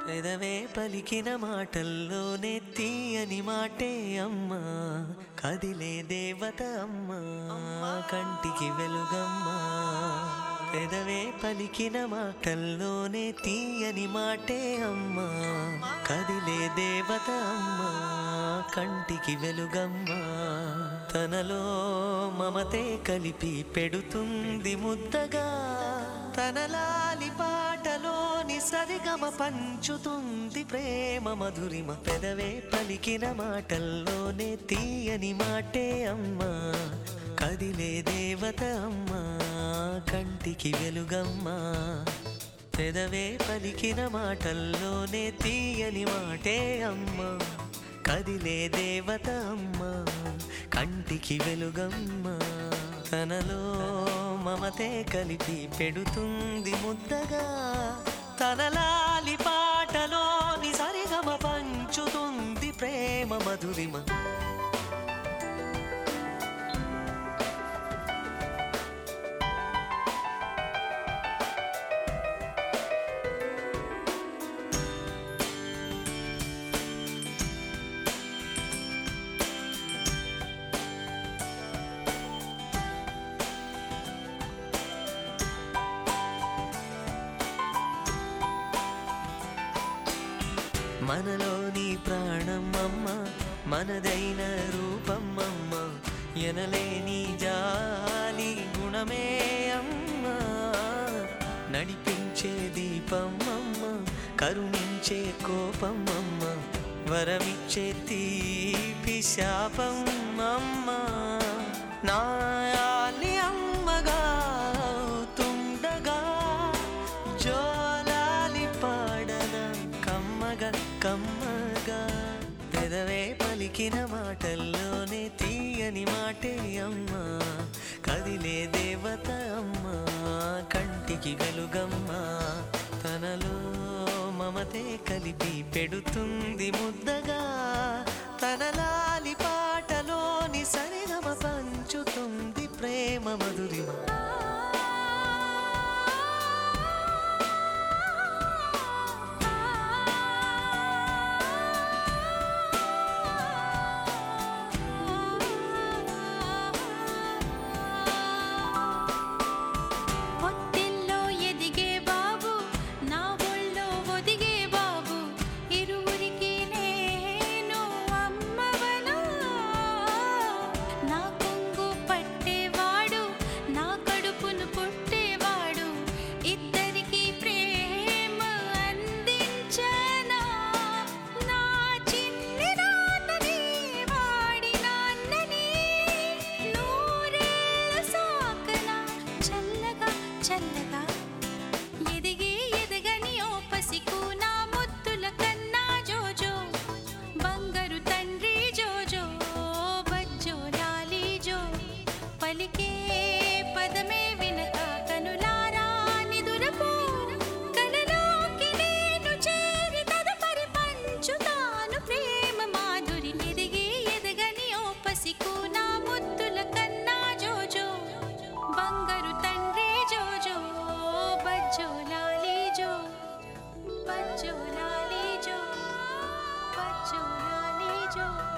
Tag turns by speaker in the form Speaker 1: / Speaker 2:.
Speaker 1: పెదవే పలికిన మాటల్లోనే తీయని మాటే అమ్మా కదిలే దేవత అమ్మా కంటికి వెలుగమ్మా పెదవే పలికిన మాటల్లోనే తీయని మాటే అమ్మా కదిలే దేవత అమ్మా కంటికి వెలుగమ్మా తనలో మమతే కలిపి పెడుతుంది ముద్దగా తనలాలి పాటలోని సరిగమ పంచుతుంది ప్రేమ మధురిమ పెదవే పలికిన మాటల్లోనే తీయని మాటే అమ్మా కదిలే దేవత అమ్మా కంటికి వెలుగమ్మా పెదవే పలికిన మాటల్లోనే తీయని మాటే అమ్మా కదిలే దేవత అమ్మా కంటికి వెలుగమ్మా తనలో మమతే కలిపి పెడుతుంది ముద్దగా తనలాలి పాటలోని సరిగమ పంచుతుంది ప్రేమ మధురిమ మనలోని ప్రాణం అమ్మ మనదైన రూపం అమ్మ ఎనలేని జాలి గుణమే అమ్మ నడిపించే దీపం అమ్మ కరుణించే కోపం అమ్మ వరమిచ్చే తీపి శాపం అమ్మ నాయాలి అమ్మగా తుండగా జోలాలి పాడన కమ్మగా కమ్మగా పెదవే పలికిన మాటల్లోనే తీయని మాటే అమ్మా కదిలే దేవత అమ్మా కంటికి వెలుగమ్మా తనలో మమతే కలిపి పెడుతుంది ముద్దగా తనలాలి పాటలోని సరిగమ పంచుతుంది ప్రేమ మధురిమ
Speaker 2: పొత్తిల్లో ఎదిగే బాబు నా ఒళ్ళో ఒదిగే బాబు ఇరువురికి నేను అమ్మవనా నా కొంగు పట్టేవాడు నా కడుపును పుట్టేవాడు ఇద్దరికి ప్రేమ అందించనా నా చిన్ని నాన్నని వాడి నాన్నని నూరేళ్ళ సాకనా చల్లగా చల్లగా ఎదిగి ఎదగని ఓ పసికు నా ముద్దుల కన్నా జోజో బంగారు తండ్రి జోజో బజ్జో లాలి జో పలికే పదమే వినక కనులారా నిదురపో కలలోకి నేను చేరి తదుపరి పంచుతాను ప్రేమ మాధురి ఎదిగి ఎదగని ఓ పసికు నా ముద్దుల కన్నా జోజో బంగారు తండ్రి జోజో బజ్జో లాలి జో బజ్జో లాలి జో బజ్జో లాలి జో